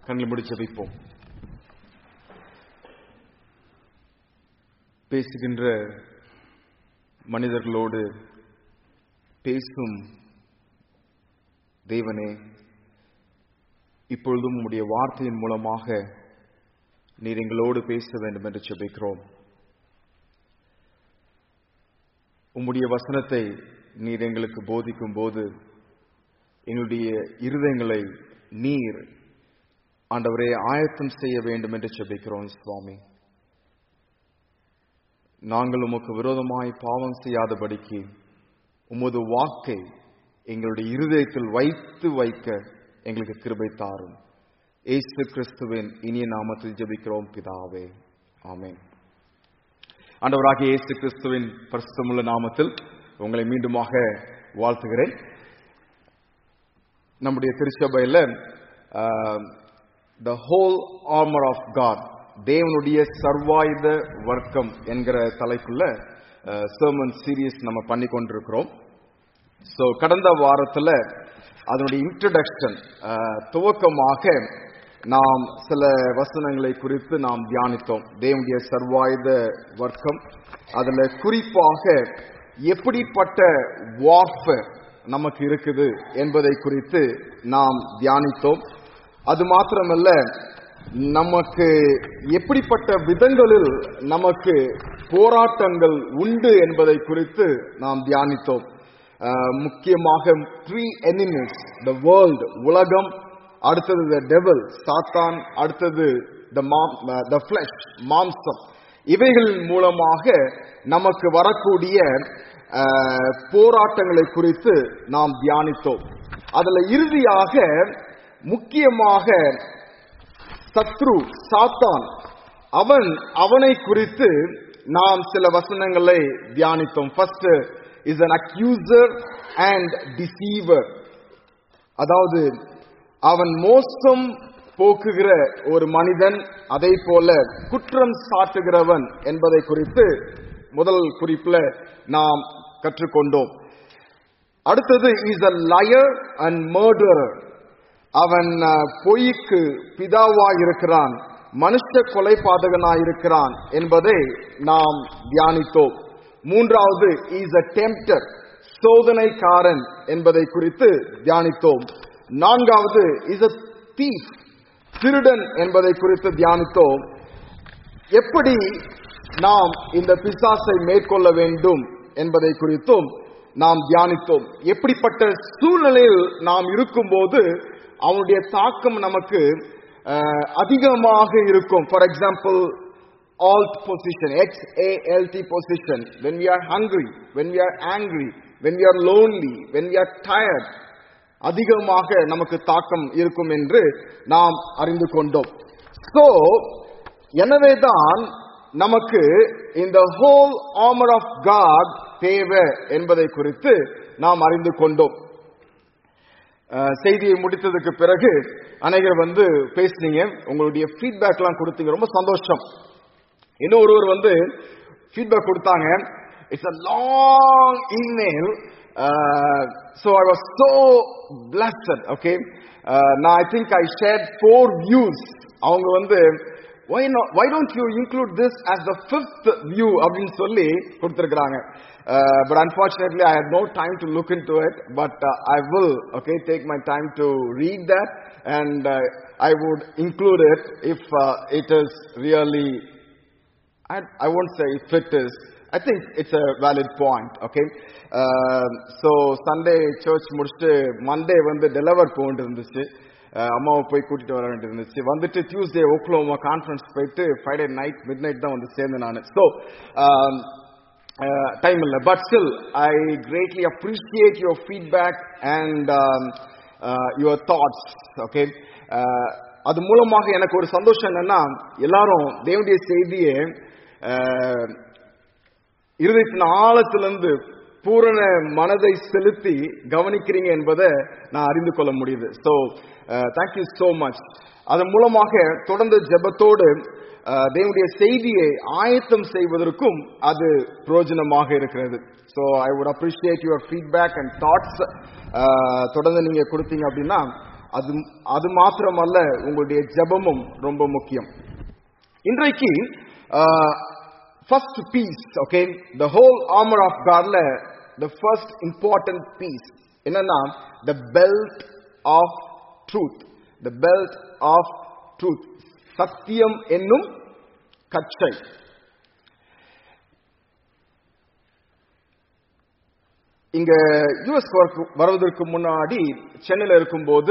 கண்களை முடிச்சு வைப்போம் பேசுகின்ற மனிதர்களோடு பேசும் தேவனே இப்பொழுதும் உம்முடைய வார்த்தையின் மூலமாக நீர் எங்களோடு பேச வேண்டும் என்று செபிக்கிறோம் உம்முடைய வசனத்தை நீர் எங்களுக்கு போதிக்கும் போது எங்களுடைய இருதயங்களை நீர் ஆண்டவரே ஆயத்தம் செய்ய வேண்டும் என்று செபிக்கிறோம் சுவாமி நாங்கள் உமக்கு விரோதமாய் பாவம் செய்யாதபடிக்கு உமது வாக்கை எங்களுடைய இருதயத்தில் வைத்து வைக்க எங்களுக்கு கிருபை தாரும் ஏசு கிறிஸ்துவின் இனிய நாமத்தில் ஜெபிக்கிறோம் பிதாவே ஆமென் ஆண்டவராகிய இயேசு கிறிஸ்துவின் பரிசுத்தமுள்ள நாமத்தில் உங்களை மீண்டுமாக வாழ்த்துகிறேன் நம்முடைய திருச்சபையில் the whole armour of God தேவனுடைய சர்வாயுத வர்க்கம் என்கிற தலைப்புள்ள சர்மன் சீரியஸ் நம்ம பண்ணி கொண்டிருக்கிறோம் ஸோ கடந்த வாரத்தில் அதனுடைய இன்ட்ரடக்ஷன் துவக்கமாக நாம் சில வசனங்களை குறித்து நாம் தியானித்தோம் தேவனுடைய சர்வாயுத வர்க்கம் அதுல குறிப்பாக எப்படிப்பட்ட வார்ஃபர் நமக்கு இருக்குது என்பதை குறித்து நாம் தியானித்தோம் அது மாத்திரமல்ல நமக்கு எப்படிப்பட்ட விதங்களில் நமக்கு போராட்டங்கள் உண்டு என்பதை குறித்து நாம் தியானித்தோம் முக்கியமாக த்ரீ எனிமிஸ் த வேர்ல்ட் உலகம் அடுத்தது த டெவல் சாத்தான் அடுத்தது த மாம் த ஃபிளஷ் மாம்சம் இவைகளின் மூலமாக நமக்கு வரக்கூடிய போராட்டங்களை குறித்து நாம் தியானித்தோம் அதுல இறுதியாக முக்கியமாக சத்ரு சாத்தான் அவன் அவனை குறித்து நாம் சில வசனங்களை தியானித்தோம் first is an accuser and deceiver அதாவது அவன் மோசம் போக்குகிற ஒரு மனிதன் அதை போல குற்றம் சாட்டுகிறவன் என்பதை குறித்து முதல் குறிப்பில் நாம் கற்றுக்கொண்டோம் அடுத்தது is a liar and murderer அவன் பொய்க்கு பிதாவாயிருக்கிறான் மனுஷ கொலைபாதகனாயிருக்கிறான் என்பதை நாம் தியானித்தோம் மூன்றாவது இஸ் அ டெம்டர் சோதனைக்காரன் என்பதை குறித்து தியானித்தோம் நான்காவது இஸ் அ தீஃப் திருடன் என்பதை குறித்து தியானித்தோம் எப்படி நாம் இந்த பிசாசை மேற்கொள்ள வேண்டும் என்பதை குறித்தும் நாம் தியானித்தோம் எப்படிப்பட்ட சூழ்நிலையில் நாம் இருக்கும்போது அவனுடைய தாக்கம் நமக்கு அதிகமாக இருக்கும் for example alt position, X-A-L-T position, when we are hungry, when we are angry, when we are lonely, when we are tired, அதிகமாக நமக்கு தாக்கம் இருக்கும் என்று நாம் அறிந்து கொண்டோம் சோ எனவேதான் நமக்கு இந்த ஹோல் ஆமர் ஆஃப் காட் தேவை என்பதை குறித்து நாம் அறிந்து கொண்டோம் செய்தியை முடித்ததுக்கு பிறகு அனைவர் வந்து பேசுனீங்க உங்களுடைய ஃபீட்பேக்லாம் கொடுத்தீங்க ரொம்ப சந்தோஷம் இன்னும் ஒருவர் வந்து ஃபீட்பேக் கொடுத்தாங்க it's a long email so I was so blessed okay நான் I think I share for views அவங்க வந்து why not why don't you include this as the fifth view அப்படின்னு சொல்லி கொடுத்திருக்கிறாங்க uh, but unfortunately i had no time to look into it but uh, i will okay take my time to read that and uh, i would include it if uh, it is really I, I won't say if it is. I think it's a valid point, okay? Uh, so Sunday church முடிச்சுட்டு Monday வந்து Delaware போகிட்டு இருந்துச்சு அம்மாவை போய் கூட்டிட்டு வர வேண்டியது இருந்துச்சு வந்துட்டு டியூஸ்டே ஓக்லோமா கான்ஃபரன்ஸ் போயிட்டு ஃப்ரைடே நைட் மிட் நைட் தான் வந்து சேர்ந்தேன் நான் ஸோ டைம் இல்லை but still I greatly appreciate your feedback and your thoughts okay அது மூலமாக எனக்கு ஒரு சந்தோஷம் என்னன்னா எல்லாரும் தேவனுடைய செய்தியை இருதயத்தின் ஆழத்திலிருந்து பூரண மனதை செலுத்தி கவனிக்கிறீங்க என்பதை நான் அறிந்து கொள்ள முடியுது ஸோ தேங்க்யூ ஸோ மச் அதன் மூலமாக தொடர்ந்து ஜெபத்தோடு தேவனுடைய செய்தியை ஆயத்தம் செய்வதற்கும் அது பிரயோஜனமாக இருக்கிறது so I would appreciate your feedback and thoughts தொடர்ந்து நீங்க கொடுத்தீங்க அப்படின்னா அது அது மாத்திரமல்ல உங்களுடைய ஜெபமும் ரொம்ப முக்கியம் இன்றைக்கு first piece okay the whole armour of காட்ல த ஃபர்ஸ்ட் இம்பார்ட்டன்ட் பீஸ் என்னன்னா the belt of truth the belt of truth சத்தியம் என்னும் கச்சை இங்க யுஎஸ் வருவதற்கு முன்னாடி சென்னையில் இருக்கும்போது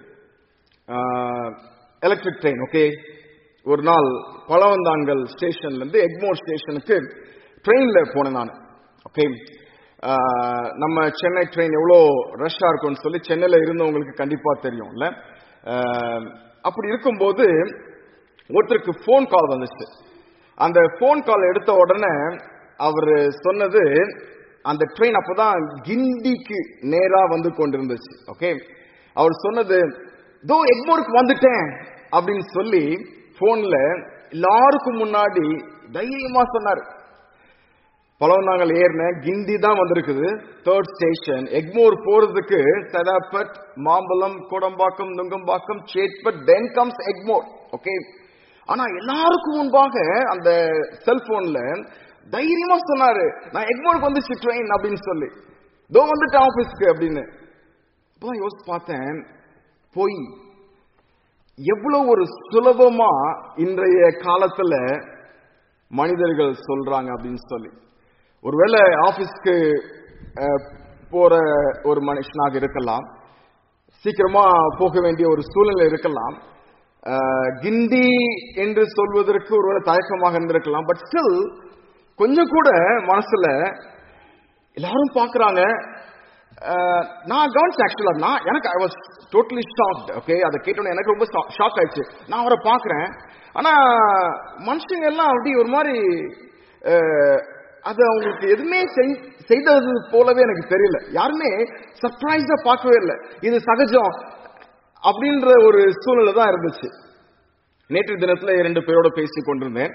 எலக்ட்ரிக் ட்ரெயின் ஓகே ஒரு நாள் பழவந்தாங்கல் ஸ்டேஷன்ல இருந்து எக்மோர் ஸ்டேஷனுக்கு ட்ரெயின்ல போனேன் நான் ஓகே நம்ம சென்னை ட்ரெயின் எவ்வளோ ரஷ்ஷா இருக்கும்னு சொல்லி சென்னையில இருந்தவங்களுக்கு கண்டிப்பா தெரியும்ல அப்படி இருக்கும்போது ஒருத்தருக்கு ஃபோன் கால் வந்துச்சு அந்த ஃபோன் கால் எடுத்த உடனே அவர் சொன்னது அந்த ட்ரெயின் அப்பதான் கிண்டிக்கு நேரா வந்து கொண்டிருந்துச்சு ஓகே அவர் சொன்னது தோ எக்மோருக்கு வந்துட்டேன் அப்படின்னு சொல்லி போன்ல எல்லாருக்கும் முன்னாடி தைரியமா சொன்னார் பழவந்தாங்கல் ஏறின கிண்டி தான் வந்திருக்குது தேர்ட் ஸ்டேஷன் எக்மோர் போறதுக்கு Saidapet Mambalam Kodambakkam Nungambakkam Chetpet then comes Egmore okay ஆனா எல்லாருக்கும் முன்பாக அந்த செல்போன்ல தைரியமா சொன்னாரு நான் எக்மோருக்கு வந்துச்சு ட்ரெயின் அப்படின்னு சொல்லி தோ வந்துட்டேன் ஆபீஸ்க்கு அப்படின்னு அப்பதான் யோசிச்சு பார்த்தேன் போய் எவ்வளவு ஒரு சுலபமா இன்றைய காலத்துல மனிதர்கள் சொல்றாங்க அப்படின்னு சொல்லி ஒருவேளை ஆபீஸ்க்கு போற ஒரு மனுஷனாக இருக்கலாம் சீக்கிரமா போக வேண்டிய ஒரு சூழ்நிலை இருக்கலாம் கிண்டி என்று சொல்வதற்கு ஒருவேளை தயக்கமாக இருந்திருக்கலாம் பட் ஸ்டில் கொஞ்சம் கூட மனசுல எல்லாரும் பாக்குறாங்க நான் கவனிச்சு ஆக்சுவலா நான் எனக்கு I was totally shocked okay அதை கேட்டோன்னே எனக்கு ரொம்ப ஷாக் ஆயிடுச்சு நான் அவரை பாக்குறேன் ஆனா மனுஷங்க எல்லாம் அப்படி ஒரு மாதிரி அது அவங்களுக்கு எதுவுமே செய்தது போலவே எனக்கு தெரியல யாருமே சர்ப்ரைஸா பார்க்கவே இல்லை இது சகஜம் அப்படின்ற ஒரு சூழ்நிலை தான் இருந்துச்சு நேற்று தினத்துல இரண்டு பேரோட பேசி கொண்டிருந்தேன்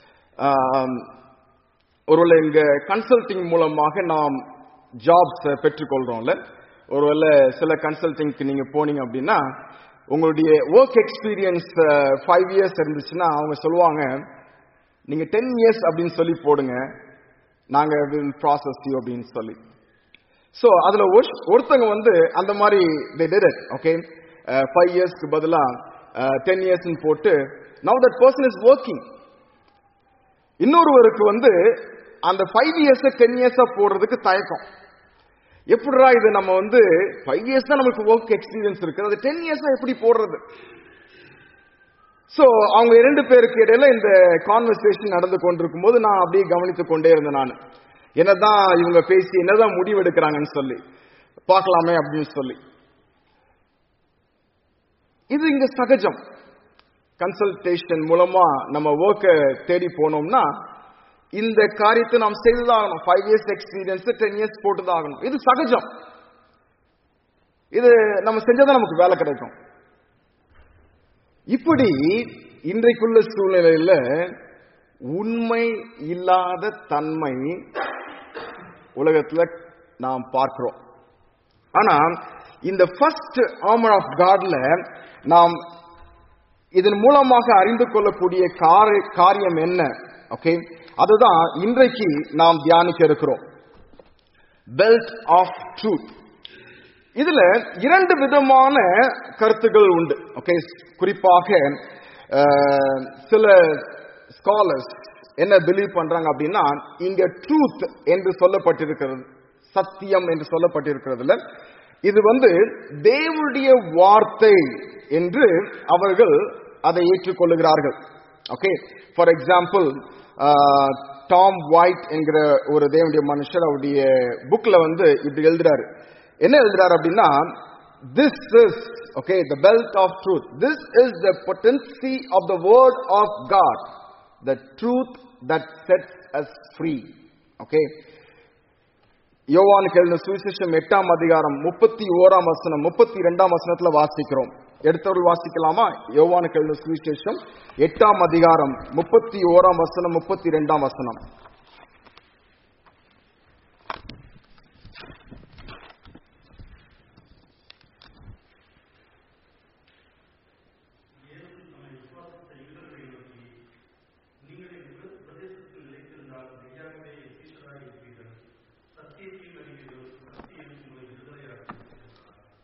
ஒருவேளை இங்க கன்சல்டிங் மூலமாக நாம் ஜாப்ஸ் பெற்றுக்கொள்றோம்ல ஒருவேளை சில கன்சல்டிங்க்கு நீங்க போனீங்க அப்படின்னா உங்களுடைய ஒர்க் எக்ஸ்பீரியன்ஸ் ஃபைவ் இயர்ஸ் இருந்துச்சுன்னா அவங்க சொல்லுவாங்க நீங்க டென் இயர்ஸ் அப்படின்னு சொல்லி போடுங்க நாங்க வில் ப்ராசஸ் யூ அப்படின்னு சொல்லி ஸோ அதுல ஒருத்தங்க வந்து அந்த மாதிரி ஓகே ஃபைவ் இயர்ஸ்க்கு பதிலா டென் இயர்ஸ் போட்டு now that person is working இன்னொருவருக்கு வந்து அந்த ஃபைவ் இயர்ஸ் டென் இயர்ஸா போடுறதுக்கு தயக்கம் எப்படிடா இது நம்ம வந்து ஃபைவ் இயர்ஸ் தான் நமக்கு ஒர்க் எக்ஸ்பீரியன்ஸ் இருக்கு அது டென் இயர்ஸா எப்படி போடுறது சோ அவங்க இரண்டு பேருக்கு இடையில இந்த கான்வர்சேஷன் நடந்து கொண்டிருக்கும் போது நான் அப்படியே கவனித்துக் கொண்டே இருந்தேன் நான் என்னதான் இவங்க பேசி என்னதான் முடிவு எடுக்கிறாங்கன்னு சொல்லி பார்க்கலாமே அப்படின்னு சொல்லி இது இங்க சகஜம் கன்சல்டேஷன் மூலமா நம்ம ஒர்க்கை தேடி போனோம்னா இந்த காரியத்தை நாம் செய்துதான் ஆகணும் five years experience ten years போட்டுதான் ஆகணும் இது சகஜம் இது நம்ம செஞ்சாதான் நமக்கு வேலை கிடைக்கும் இப்படி இன்றைக்குள்ள சூழ்நிலையில உண்மை இல்லாத தன்மை உலகத்துல நாம் பார்க்கிறோம் ஆனா இந்த ஃபர்ஸ்ட் ஆமர் ஆஃப் காட்ல நாம் இதன் மூலமாக அறிந்து கொள்ளக்கூடிய காரியம் என்ன ஓகே அதுதான் இன்றைக்கு நாம் தியானிக்க இருக்கிறோம் பெல்ட் ஆஃப் ட்ரூத் இதுல இரண்டு விதமான கருத்துகள் உண்டு ஓகே குறிப்பாக சில ஸ்காலர்ஸ் என்ன பிலீவ் பண்றாங்க அப்படின்னா இங்க ட்ரூத் என்று சொல்லப்பட்டிருக்கிறது சத்தியம் என்று சொல்லப்பட்டிருக்கிறதுல இது வந்து தேவனுடைய வார்த்தை என்று அவர்கள் அதை ஏற்றுக்கொள்ளுகிறார்கள் okay for example Tom White என்கிற ஒரு தேவனுடைய மனுஷர் அவருடைய புக்ல வந்து இப்படி எழுதுறாரு என்ன எழுதுறாரு அப்படின்னா this is okay the belt of truth this is the potency of the word of God the truth that sets us free okay யோவானுக்கு எழுதின சுவிசேஷம் எட்டாம் அதிகாரம் முப்பத்தி ஓராம் வசனம் முப்பத்தி இரண்டாம் வசனத்துல வாசிக்கிறோம் எடுத்தவர்கள் வாசிக்கலாமா யோவானுக்கு எழுதின சுவிசேஷம் எட்டாம் அதிகாரம் முப்பத்தி ஓராம் வசனம் முப்பத்தி இரண்டாம் வசனம்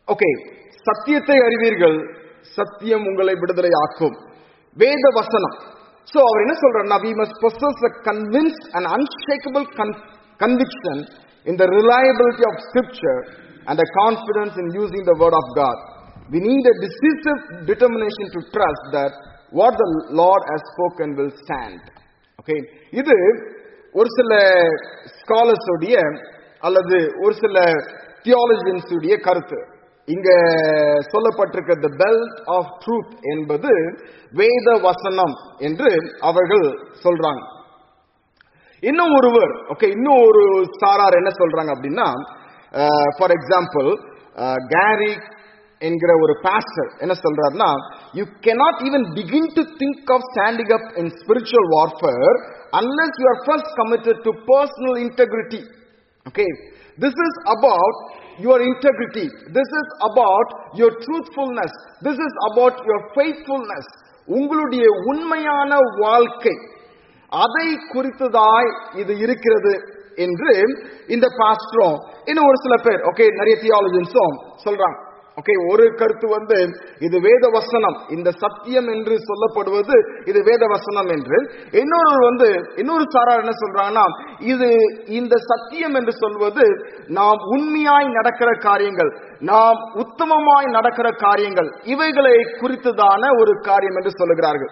ஓகே சத்தியத்தை அறிவீர்கள் சத்தியம் உங்களை விடுதலை ஆக்கும் வேத வசனம் சோ அவர் என்ன சொல்றாருன்னா we must possess a convinced and unshakable con- conviction in the reliability of scripture and a confidence in using the word of god we need a decisive determination to trust that what the lord has spoken will stand okay இது ஒரு சில scholars உடைய அல்லது ஒரு சில theologians உடைய கருத்து இங்க சொல்லப்பட்டிருக்க த பெல்ட் ஆஃப் ட்ரூத் என்பது வேத வசனம் என்று அவர்கள் சொல்றாங்க இன்னும் ஒருவர் ஓகே இன்னும் ஒரு சாரார் என்ன சொல்றாங்க அப்படின்னா ஃபார் எக்ஸாம்பிள் கேரி என்கிற ஒரு பாஸ்டர் என்ன சொல்றாருன்னா you cannot even begin to think of standing up in spiritual warfare unless you are first committed to personal integrity Okay, this is about your integrity. This is about your truthfulness. This is about your faithfulness. உங்களுடைய உண்மையான வாழ்க்கை அதை குறித்ததாய் இது இருக்கிறது என்று இந்த பாஸ்டரும் இன்னும் ஒரு சில பேர் ஓகே நிறைய தியாலஜன்ஸும் சொல்றாங்க ஓகே ஒரு கருத்து வந்து இது வேத வசனம் இந்த சத்தியம் என்று சொல்லப்படுவது இது வேத வசனம் என்று இன்னொரு வந்து இன்னொரு சாரார் என்ன சொல்றாங்கன்னா இது இந்த சத்தியம் என்று சொல்வது நாம் உண்மையாய் நடக்கிற காரியங்கள் நாம் உத்தமமாய் நடக்கிற காரியங்கள் இவைகளை குறித்துதான ஒரு காரியம் என்று சொல்லுகிறார்கள்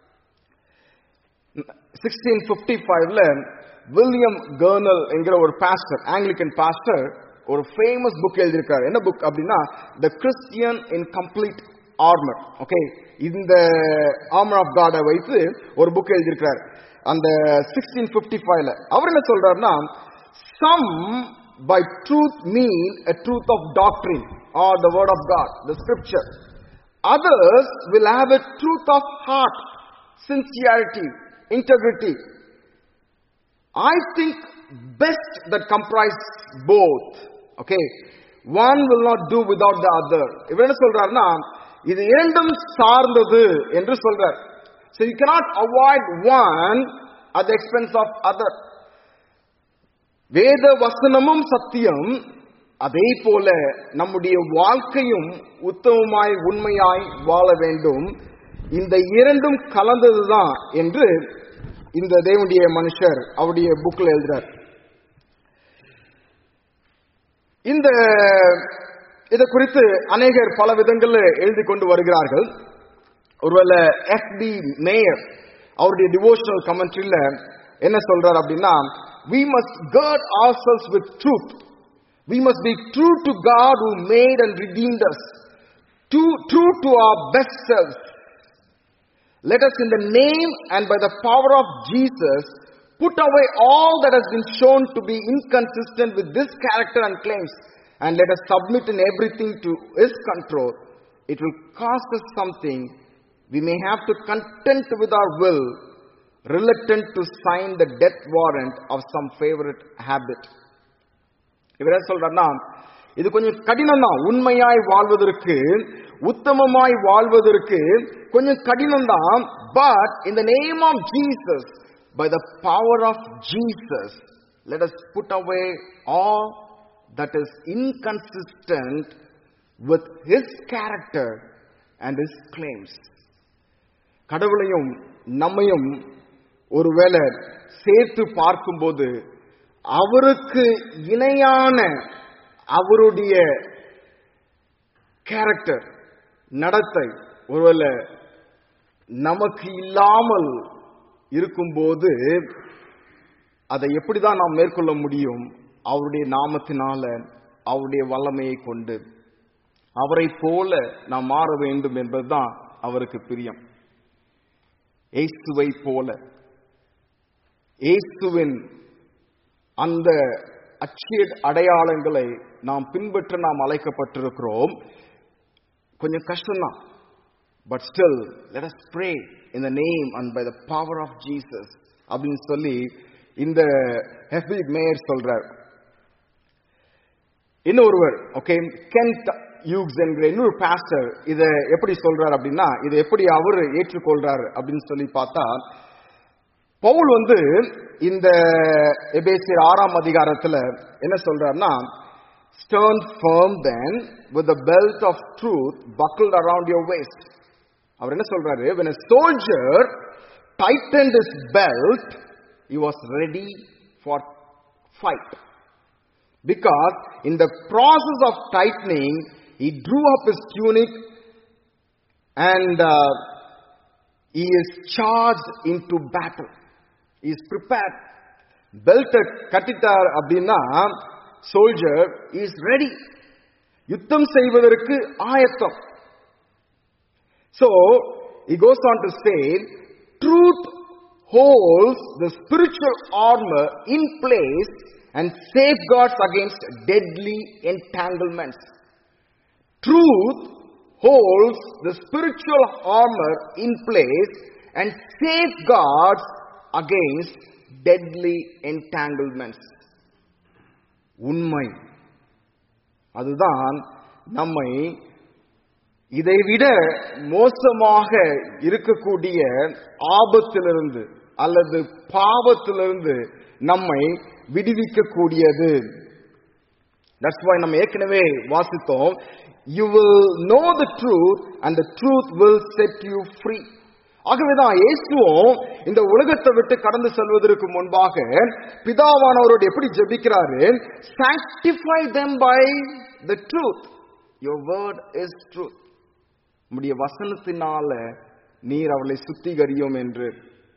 சிக்ஸ்டீன் பிப்டி ஃபைவ்ல வில்லியம் கர்னல் என்கிற ஒரு பாஸ்டர் ஆங்கிலிக்கன் பாஸ்டர் ஒரு ஃபேமஸ் புக் எழுதியிருக்காரு என்ன புக் அப்படின்னா the Christian in complete armour okay இந்த ஆர்மர் ஆஃப் காடை வைத்து ஒரு புக் எழுதியிருக்காரு அந்த சிக்ஸ்டீன் பிப்டி ஃபைவ்ல அவர் என்ன சொல்றாருன்னா some by truth mean a truth of doctrine or the word of God, the scripture. Others will have a truth of heart, sincerity, integrity. I think best that comprise both. Okay. One will not do without the other. இவர் என்ன சொல்றாருன்னா இது இரண்டும் சார்ந்தது என்று சொல்றார் So you cannot avoid one at the expense of other. வேத வசனமும் சத்தியம் அதே போல நம்முடைய வாழ்க்கையும் உத்தமமாய் உண்மையாய் வாழ வேண்டும் இந்த இரண்டும் கலந்ததுதான் என்று இந்த தேவனுடைய மனுஷர் அவருடைய புக்ல எழுதுறார் இந்த இதை குறித்து அநேகர் பல விதங்கள்ல எழுதி கொண்டு வருகிறார்கள் ஒருவேளை எஃப் டி மேயர் அவருடைய டிவோஷனல் கமெண்ட்ரியில என்ன சொல்றார் அப்படின்னா we must gird ourselves with truth we must be true to god who made and redeemed us true, true to our best selves let us in the name and by the power of jesus put away all that has been shown to be inconsistent with this character and claims and let us submit in everything to his control it will cost us something we may have to content with our will reluctant to sign the death warrant of some favorite habit இவர் என்ன சொல்றாருன்னா இது கொஞ்சம் கடினம் தான் உண்மையாய் வாழ்வதற்கு உத்தமமாய் வாழ்வதற்கு கொஞ்சம் கடினம் தான் but in the name of Jesus by the power of Jesus let us put away all that is inconsistent with his character and his claims கடவுளையும் நம்மையும் ஒருவேளை சேர்த்து பார்க்கும்போது அவருக்கு இணையான அவருடைய கேரக்டர் நடத்தை ஒருவேளை நமக்கு இல்லாமல் இருக்கும்போது அதை எப்படிதான் நாம் மேற்கொள்ள முடியும் அவருடைய நாமத்தினால அவருடைய வல்லமையை கொண்டு அவரை போல நாம் மாற வேண்டும் என்பதுதான் அவருக்கு பிரியம் இயேசுவை போல இயேசுவின் அந்த அச்சிய அடையாளங்களை நாம் பின்பற்ற நாம் அழைக்கப்பட்டிருக்கிறோம் கொஞ்சம் கஷ்டம்தான் but still let us pray in the name and by the power of Jesus அப்படின்னு சொல்லி இந்த ஹெஃபி மேயர் சொல்றார் இன்னொருவர் ஓகே கென்ட் யூக்ஸ் என்கிற இன்னொரு பாஸ்டர் இதை எப்படி சொல்றார் அப்படின்னா இதை எப்படி அவர் ஏற்றுக்கொள்றார் அப்படின்னு சொல்லி பார்த்தா பவுல் வந்து இந்த எபேசியர் ஆறாம் அதிகாரத்துல என்ன சொல்றாருன்னா stand firm then with the belt of truth buckled around your waist. அவர் என்ன சொல்றாரு when a soldier tightened his belt he was ready for fight because in the process of tightening he drew up his tunic and uh, he is charged into battle he is prepared பெல்ட்டை கட்டிட்டார் அப்படின்னா soldier is ready யுத்தம் செய்வதற்கு ஆயத்தம் So, he goes on to say, truth holds the spiritual armor in place and safeguards against deadly entanglements. Truth holds the spiritual armor in place and safeguards against deadly entanglements. உண்மை அதுதான் நம்மை இதைவிட மோசமாக இருக்கக்கூடிய ஆபத்திலிருந்து அல்லது பாவத்திலிருந்து நம்மை விடுவிக்கக்கூடியது தட்ஸ் why நம்ம ஏற்கனவே வாசித்தோம் you will know the truth and the truth will set you free ஆகவேதான் இயேசுவும் இந்த உலகத்தை விட்டு கடந்து செல்வதற்கு முன்பாக பிதாவானவரோடு எப்படி ஜெபிக்கிறாரு sanctify them by the truth your word is truth உம்முடைய வசனத்தினால நீர் அவளை சுத்திகரியும் என்று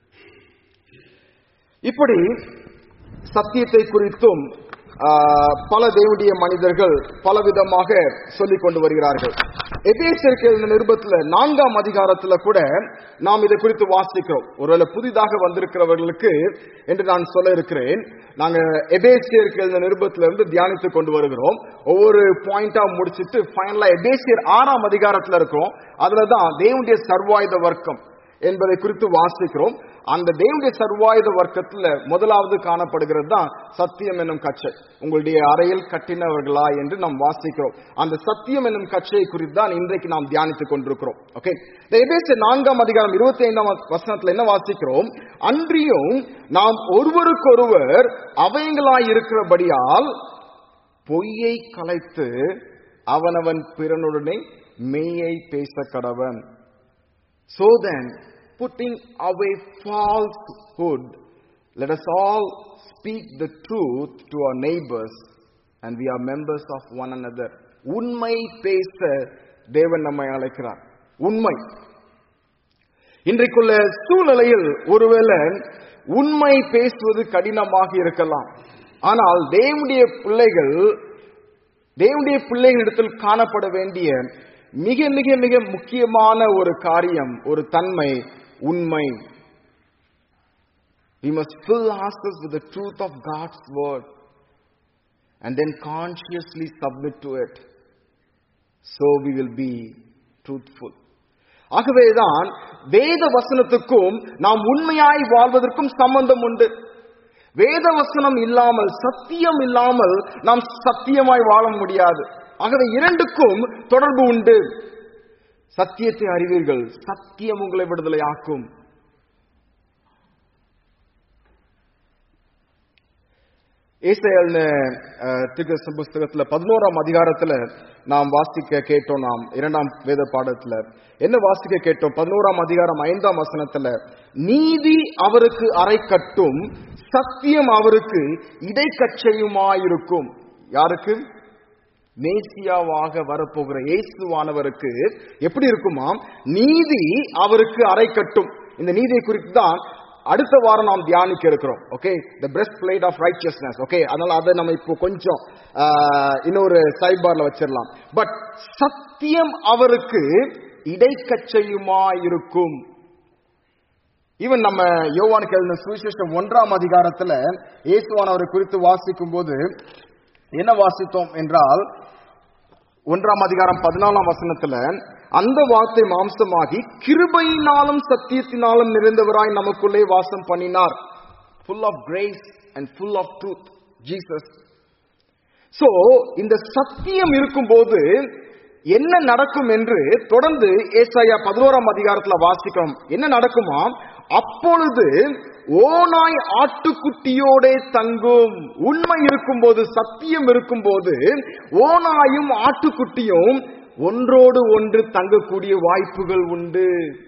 இப்படி சத்தியத்தை குறித்தும் ஆஹ், பல தேவனுடைய மனிதர்கள் பலவிதமாக சொல்லிக் கொண்டு வருகிறார்கள் எபேசியருக்கு எழுதின நிருபத்துல நான்காம் அதிகாரத்துல கூட நாம் இதை குறித்து வாசிக்கிறோம் ஒருவேளை புதிதாக வந்திருக்கிறவர்களுக்கு என்று நான் சொல்ல இருக்கிறேன் நாங்க எபேசியருக்கு எழுதின நிருபத்துல இருந்து தியானித்துக் கொண்டு வருகிறோம் ஒவ்வொரு பாயிண்டா முடிச்சிட்டு ஃபைனலா எபேசியர் ஆறாம் அதிகாரத்துல இருக்கிறோம் அதுலதான் தேவனுடைய சர்வாயுத வர்க்கம் என்பதை குறித்து வாசிக்கிறோம் அந்த தேவனுடைய சர்வாயுத வர்க்கத்துல முதலாவது காணப்படுகிறது தான் சத்தியம் என்னும் கச்சை உங்களுடைய அறையில் கட்டினவர்களா என்று நாம் வாசிக்கிறோம் அந்த சத்தியம் என்னும் கச்சையை குறித்து தான் இன்றைக்கு நாம் தியானித்துக் கொண்டிருக்கிறோம் ஓகே எபேசிய நான்காம் அதிகாரம் இருபத்தி ஐந்தாம் வசனத்துல என்ன வாசிக்கிறோம் அன்றியும் நாம் ஒருவருக்கொருவர் அவயங்களாய் இருக்கிறபடியால் பொய்யை கலைத்து அவனவன் பிறனுடனே மெய்யை பேச கடவன் So then, putting away falsehood, let us all speak the truth to our neighbors, and we are members of one another. உண்மை பேச தேவன் நம்மை அழைக்கிறார் உண்மை இன்றைக்குள்ள சூழ்நிலையில் ஒருவேளை உண்மை பேசுவது கடினமாக இருக்கலாம் ஆனால் தேவனுடைய பிள்ளைகள் தேவனுடைய பிள்ளைகளிடத்தில் காணப்பட வேண்டிய மிக மிக மிக முக்கியமான ஒரு காரியம் ஒரு தன்மை உண்மை We must fill ourselves with the truth of God's word and then consciously submit to it. So we will be truthful. ஆகவேதான் வேத வசனத்துக்கும் நாம் உண்மையாய் வாழ்வதற்கும் சம்பந்தம் உண்டு வேத வசனம் இல்லாமல் சத்தியம் இல்லாமல் நாம் சத்தியமாய் வாழ முடியாது ஆகவே இரண்டுக்கும் தொடர்பு உண்டு சத்தியத்தை அறிவீர்கள் சத்தியம் உங்களை விடுதலை ஆக்கும் ஏசையல்னு திகச புஸ்தகத்துல பதினோராம் அதிகாரத்துல நாம் வாசிக்க கேட்டோம் நாம் இரண்டாம் வேத பாடத்துல என்ன வாசிக்க கேட்டோம் பதினோராம் அதிகாரம் ஐந்தாம் வசனத்துல நீதி அவருக்கு அரை கட்டும் சத்தியம் அவருக்கு இடைக்கச்சையுமாயிருக்கும் யாருக்கு மேசியாவாக வரப்போகிற இயேசுவானவருக்கு எப்படி இருக்குமாம் நீதி அவருக்கு அரை கட்டும் இந்த நீதியை குறித்து தான் அடுத்த வாரம் நாம் தியானிக்க இருக்கிறோம் okay the breastplate of righteousness okay அதனால அதை நம்ம இப்போ கொஞ்சம் ஆஹ், இன்னொரு சைட் பார்ல வச்சிடலாம் பட் சத்தியம் அவருக்கு இடைக்கச்சையுமா இருக்கும் ஈவன் நம்ம யோவானுக்கு எழுதின சுவிசேஷம் ஒன்றாம் அதிகாரத்துல இயேசுவானவரை குறித்து வாசிக்கும் போது என்ன வாசித்தோம் என்றால் ஒன்றாம் அதிகாரம் பதினாலாம் வசனத்துல அந்த வார்த்தை மாம்சமாகி கிருபையினாலும் சத்தியத்தினாலும் நிறைந்தவராய் நமக்குள்ளே வாசம் பண்ணினார் full of grace and full of truth Jesus so இந்த சத்தியம் இருக்கும்போது என்ன நடக்கும் என்று தொடர்ந்து ஏசாயா பதினோராம் அதிகாரத்துல வாசிக்கிறோம் என்ன நடக்குமா அப்பொழுது ஓனாய் ஆட்டுக்குட்டியோடே தங்கும் உண்மை இருக்கும்போது சத்தியம் இருக்கும்போது ஓனாயும் ஆட்டுக்குட்டியும் ஒன்றோடு ஒன்று தங்கக்கூடிய வாய்ப்புகள் உண்டு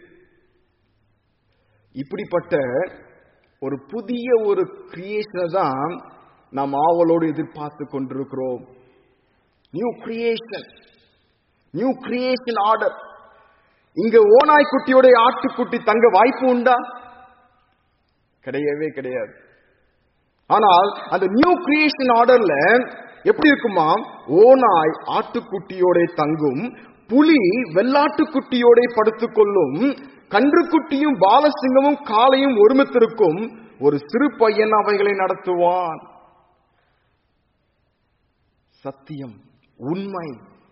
இப்படிப்பட்ட ஒரு புதிய ஒரு கிரியேஷனை தான் நாம் ஆவலோடு எதிர்பார்த்து கொண்டிருக்கிறோம் new creation new creation order இங்க ஓநாய்க்குட்டியோட ஆட்டுக்குட்டி தங்க வாய்ப்பு உண்டா கிடையவே கிடையாது ஆனால் அந்த நியூ கிரியேஷன் ஆர்டர்ல எப்படி இருக்குமா ஓநாய் ஆட்டுக்குட்டியோட தங்கும் புலி வெள்ளாட்டுக்குட்டியோட படுத்துக்கொள்ளும் கன்றுக்குட்டியும் பாலசிங்கமும் காளையும் ஒருமித்திருக்கும் ஒரு சிறு பையன் அவைகளை நடத்துவான் சத்தியம் உண்மை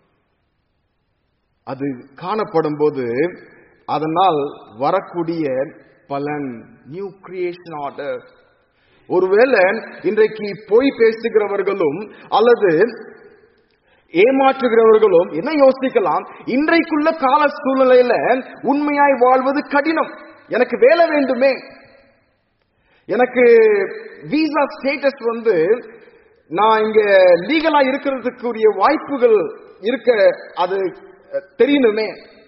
அது காணப்படும் போது அதனால் வரக்கூடிய பலன் நியூ கிரியேஷன் ஆர்டர் ஒருவேளை இன்றைக்கு பொய் பேசுகிறவர்களும் அல்லது ஏமாற்றுகிறவர்களும் என்ன யோசிக்கலாம் இன்றைக்குள்ள கால சூழ்நிலையில உண்மையாய் வாழ்வது கடினம் எனக்கு வேலை வேண்டுமே எனக்கு விசா ஸ்டேட்டஸ் வந்து நான் இங்க லீகலா இருக்கிறதுக்குரிய வாய்ப்புகள் இருக்க அது தெரியணுமே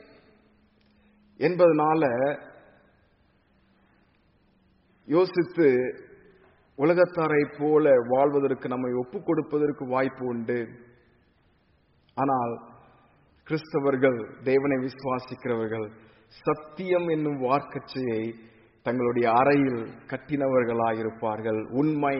என்பதனால யோசித்து உலகத்தாரை போல வாழ்வதற்கு நம்மை ஒப்புக் கொடுப்பதற்கு வாய்ப்பு உண்டு ஆனால் கிறிஸ்தவர்கள் தேவனை விசுவாசிக்கிறவர்கள் சத்தியம் என்னும் வார்க்கச்சையை தங்களுடைய அறையில் கட்டினவர்களாயிருப்பார்கள் உண்மை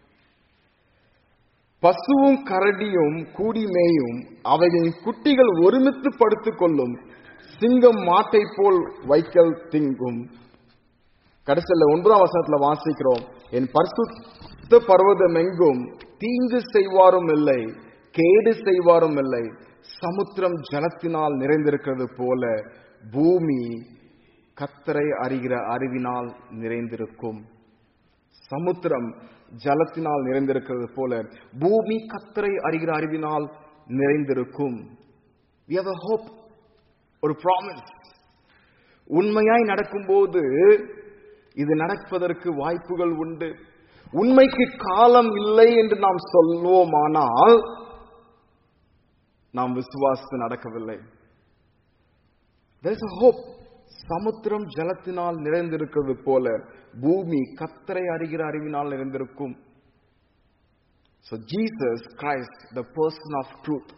பசுவும் கரடியும் கூடி மேயும் அவைகளின் குட்டிகள் ஒருமித்து படுத்துக் கொள்ளும் சிங்கம் மாட்டை போல் வைக்கல் திங்கும் கடைசியில் ஒன்பதாம் வசனத்துல வாசிக்கிறோம் என் பரிசுத்த பர்வதம் எங்கும் தீங்கு செய்வாரும் இல்லை கேடு செய்வாரும் இல்லை சமுத்திரம் ஜலத்தினால் நிறைந்திருக்கிறது போல பூமி கத்தரை அறிகிற அறிவினால் நிறைந்திருக்கும் சமுத்திரம் ஜலத்தினால் நிறைந்திருக்கிறது போல பூமி கத்தரை அறிகிற அறிவினால் நிறைந்திருக்கும் We have a hope ஒரு ப்ராமிஸ் உண்மையாய் நடக்கும்போது இது நடப்பதற்கு வாய்ப்புகள் உண்டு உண்மைக்கு காலம் இல்லை என்று நாம் சொல்வோமானால் நாம் விசுவாசித்து நடக்கவில்லை There is a hope. சமுத்திரம் ஜலத்தினால் நிறைந்திருக்கிறது போல பூமி கத்தரை அறிகிற அறிவினால் நிறைந்திருக்கும் So Jesus Christ, the person of truth.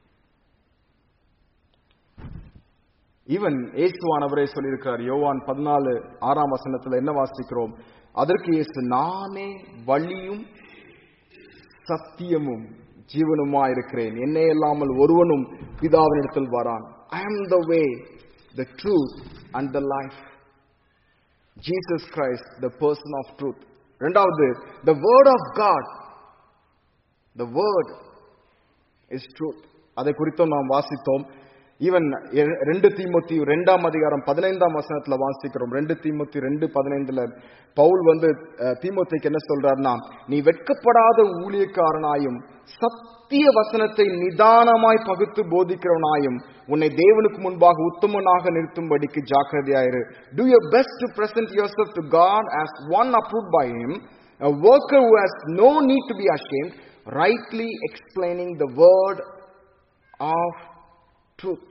Even இயேசுவானவரே சொல்லியிருக்கிறார் யோவான் பதினாலு ஆறாம் வசனத்துல என்ன வாசிக்கிறோம் அதற்கு இயேசு நானே வழியும் சத்தியமும் ஜீவனுமா இருக்கிறேன் என்னை இல்லாமல் ஒருவனும் பிதாவினிடத்தில் வரான் I am the way the truth and the life Jesus Christ the person of truth ரெண்டாவது the word of God the word is truth அதை குறித்தும் நாம் வாசித்தோம் ஈவன் ரெண்டு தீமொத்தி ரெண்டாம் அதிகாரம் பதினைந்தாம் வசனத்துல வாசிக்கிறோம் ரெண்டு தீமொத்தி ரெண்டு பதினைந்துல பவுல் வந்து தீமொத்திக்கு என்ன சொல்றாருன்னா நீ வெட்கப்படாத ஊழியக்காரனாயும் சத்திய வசனத்தை நிதானமாய் பகுத்து போதிக்கிறவனாயும் உன்னை தேவனுக்கு முன்பாக உத்தமனாக நிறுத்தும்படிக்கு ஜாக்கிரதையாயிரு do your best to present yourself to God as one approved by him a worker who has no need to be ashamed rightly explaining the word of truth.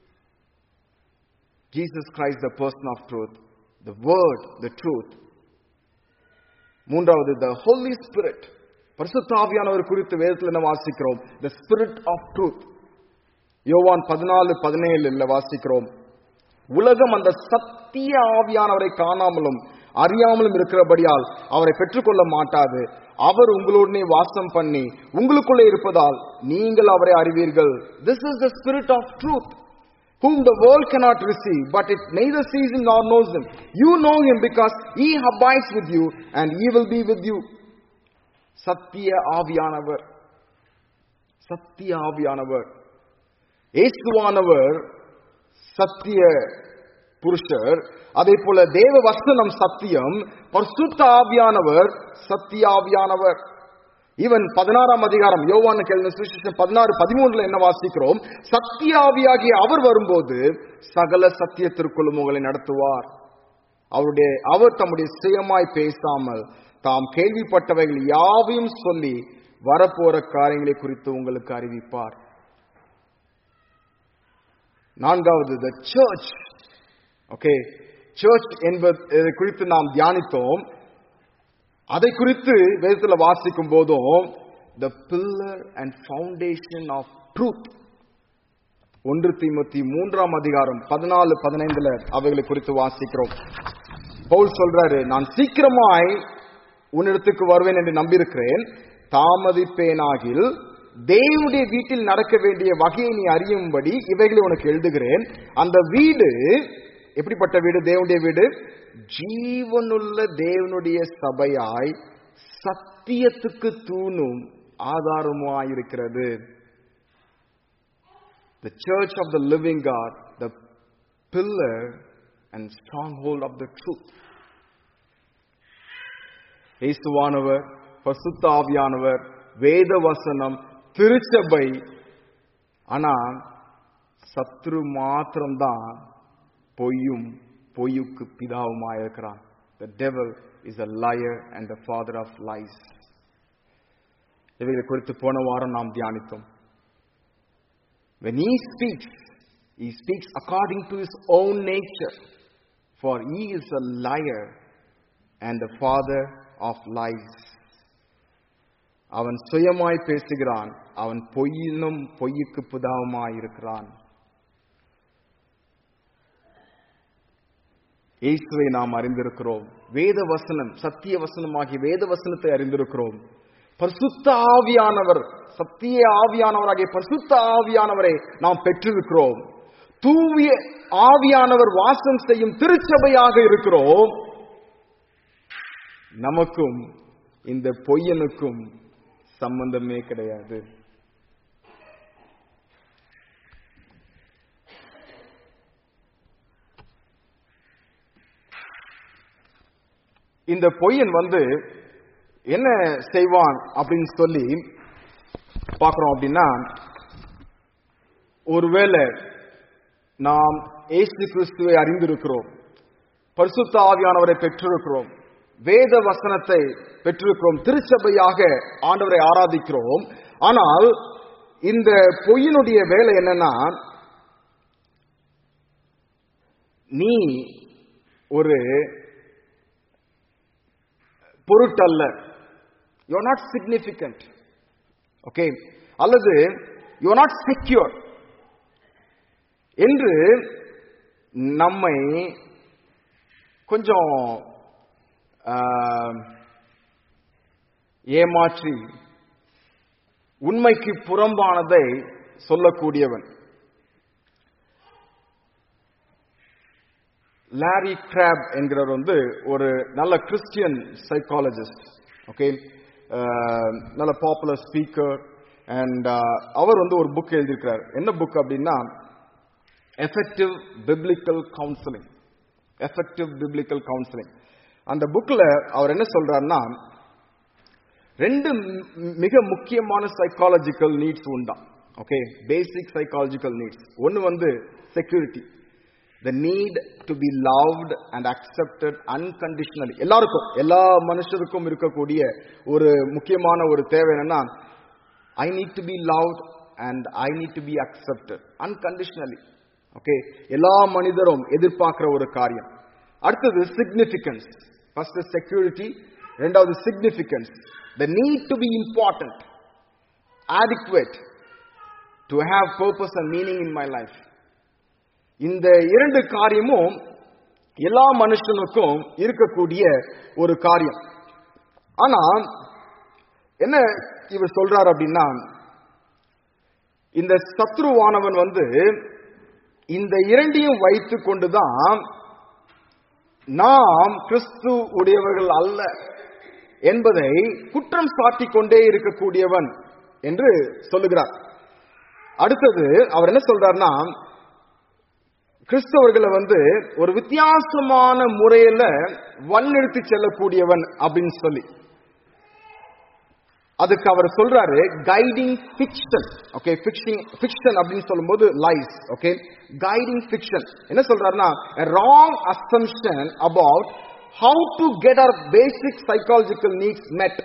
Jesus Christ, the person of truth, the word, the truth. மூன்றாவது the Holy Spirit. பரிசுத்தாவியானவர் குறித்து வேதத்தில் என்ன வாசிக்கிறோம் the spirit of truth. யோவான் பதினாலு பதினேழுல வாசிக்கிறோம் உலகம் அந்த சத்திய ஆவியானவரை காணாமலும் அறியாமலும் இருக்கிறபடியால் அவரை பெற்றுக்கொள்ள மாட்டாது அவர் உங்களுடனே வாசம் பண்ணி உங்களுக்குள்ளே இருப்பதால் நீங்கள் அவரை அறிவீர்கள் this is the spirit of truth whom the world cannot receive, but it neither sees him nor knows him. You know him because he abides with you and he will be with you. சத்திய ஆவியானவர் சத்திய ஆவியானவர் இயேசுவானவர் சத்திய புருஷர் அதே போல தேவ வசனம் சத்தியம் பரிசுத்த ஆவியானவர் சத்திய ஆவியானவர் ஈவன் பதினாறாம் அதிகாரம் யோவான் கேள்வி சுவிசேஷம் பதினாறு பதிமூணுல என்ன வாசிக்கிறோம் சத்தியாவியாகிய அவர் வரும்போது சகல சத்தியத்திற்குள்ளும் உங்களை நடத்துவார் அவருடைய அவர் தம்முடைய சுயமாய் பேசாமல் தாம் கேள்விப்பட்டவைகள் யாவையும் சொல்லி வரப்போற காரியங்களை குறித்து உங்களுக்கு அறிவிப்பார் நான்காவது த சர்ச் ஓகே சர்ச் என்பது குறித்து நாம் தியானித்தோம் அதை குறித்து வேதத்தில் வாசிக்கும் போதும் the pillar and foundation of truth ஒன்று தீமத்தி மூன்றாம் அதிகாரம் பதினாலு பதினைந்துல அவைகளை குறித்து வாசிக்கிறோம் பவுல் சொல்றாரு நான் சீக்கிரமாய் உன்னிடத்துக்கு வருவேன் என்று நம்பியிருக்கிறேன் தாமதிப்பேனாகில் தேவனுடைய வீட்டில் நடக்க வேண்டிய வகையை நீ அறியும்படி இவைகளை உனக்கு எழுதுகிறேன் அந்த வீடு எப்படிப்பட்ட வீடு தேவனுடைய வீடு ஜீவனுள்ள தேவனுடைய சபையாய் சத்தியத்துக்கு தூணும் ஆதாரமாயிருக்கிறது The church of the living God, the pillar and stronghold of the truth. இயேசுவானவர் பசுத்த ஆவியானவர் வேத வசனம் திருச்சபை ஆனா சத்ரு மாத்திரம்தான் பொய்யும் பொய்யுக்கு பிதாவுமாய் இருக்கிறான் The devil is a liar and the father of lies. இவைகளை குறித்து போன வாரம் நாம் தியானித்தோம் When he speaks, he speaks according to his own nature. For he is a liar and the father of lies. அவன் சுயமாய் பேசுகிறான் அவன் பொய்யினும் பொய்யுக்கு புதாவுமாய் இருக்கிறான் இயேசுவை நாம் அறிந்திருக்கிறோம் வேத வசனம் சத்திய வசனமாகிய வேத வசனத்தை அறிந்திருக்கிறோம் பரிசுத்த ஆவியானவர் சத்திய ஆவியானவராகிய பரிசுத்த ஆவியானவரை நாம் பெற்றிருக்கிறோம் தூவிய ஆவியானவர் வாசம் செய்யும் திருச்சபையாக இருக்கிறோம் நமக்கும் இந்த பொய்யனுக்கும் சம்பந்தமே கிடையாது இந்த பொய்யன் வந்து என்ன செய்வான் அப்படின்னு சொல்லி பார்க்கிறோம் அப்படின்னா ஒருவேளை நாம் ஏசு கிறிஸ்துவை அறிந்திருக்கிறோம் பரிசுத்த ஆவியானவரை பெற்றிருக்கிறோம் வேத வசனத்தை பெற்றிருக்கிறோம் திருச்சபையாக ஆண்டவரை ஆராதிக்கிறோம் ஆனால் இந்த பொய்யினுடைய வேலை என்னன்னா நீ ஒரு பொருட்டல்ல யூ நாட் சிக்னிபிகண்ட் ஓகே அல்லது யூ நாட் செக்யூர் என்று நம்மை கொஞ்சம் ஏமாற்றி உண்மைக்கு புறம்பானதை சொல்லக்கூடியவன் லாரி கிராப் என்கிறவர் வந்து ஒரு நல்ல கிறிஸ்டியன் சைக்காலஜிஸ்ட் ஓகே நல்ல பாப்புலர் ஸ்பீக்கர் அண்ட் அவர் வந்து ஒரு புக் எழுதியிருக்கிறார் என்ன புக் அப்படின்னா effective biblical counselling effective biblical counselling அந்த புக்ல அவர் என்ன சொல்றாருன்னா ரெண்டு மிக முக்கியமான சைக்காலஜிக்கல் நீட்ஸ் உண்டா ஓகே பேசிக் சைக்காலஜிக்கல் நீட்ஸ் ஒன்னு வந்து security the need to be loved and accepted unconditionally எல்லாருக்கும் எல்லா மனுஷருக்கும் இருக்கக்கூடிய ஒரு முக்கியமான ஒரு தேவை என்னன்னா I need to be loved and I need to B accepted unconditionally okay எல்லா மனிதரும் எதிர்பார்க்கிற ஒரு காரியம் அடுத்தது சிக்னிபிகன்ஸ் ஃபர்ஸ்ட் செக்யூரிட்டி ரெண்டாவது significance the need to be important adequate to have purpose and meaning in my life இந்த இரண்டு காரியமும் எல்லா மனுஷனுக்கும் இருக்கக்கூடிய ஒரு காரியம் ஆனா என்ன இவர் சொல்றாரு அப்படின்னா இந்த சத்ருவானவன் வந்து இந்த இரண்டையும் வைத்து கொண்டுதான் நாம் கிறிஸ்து உடையவர்கள் அல்ல என்பதை குற்றம் சாட்டிக் கொண்டே இருக்கக்கூடியவன் என்று சொல்லுகிறார் அடுத்தது அவர் என்ன சொல்றாருன்னா கிறிஸ்தவர்களை வந்து ஒரு வித்தியாசமான முறையில வழிநடத்தி செல்லக்கூடியவன் அப்படின்னு சொல்லி அதுக்கு அவர் சொல்றாரு guiding fiction okay fixing fiction அப்படின்னு சொல்லும்போது லைஸ் ஓகே கைடிங் ஃபிக்ஷன் என்ன சொல்றாருன்னா wrong assumption about how to get our basic psychological needs met